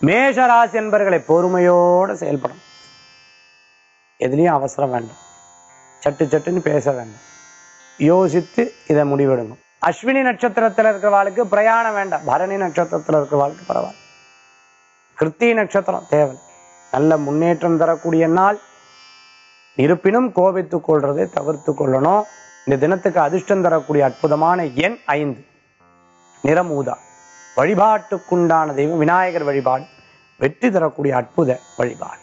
மேஷராசி என்பர்களை பொறுமையோடு செயல்படும் எதுலேயும் அவசரம் வேண்டாம் சட்டு சட்டுன்னு பேச வேண்டாம் யோசித்து இதை முடிவெடுங்க அஸ்வினி நட்சத்திரத்தில் இருக்கிறவாளுக்கு பிரயாணம் வேண்டாம் பரணி நட்சத்திரத்தில் இருக்கிறவாளுக்கு பரவாயில்ல கிருத்திகை நட்சத்திரம் தேவை நல்ல முன்னேற்றம் தரக்கூடிய நாள் இருப்பினும் கோபித்துக் கொள்றதை தவிர்த்து கொள்ளணும் இந்த தினத்துக்கு அதிர்ஷ்டம் தரக்கூடிய அற்புதமான எண் ஐந்து நிறம் ஊதா வழிபாட்டுக்குண்டான தெய்வம் விநாயகர் வழிபாடு வெற்றி தரக்கூடிய அற்புத வழிபாடு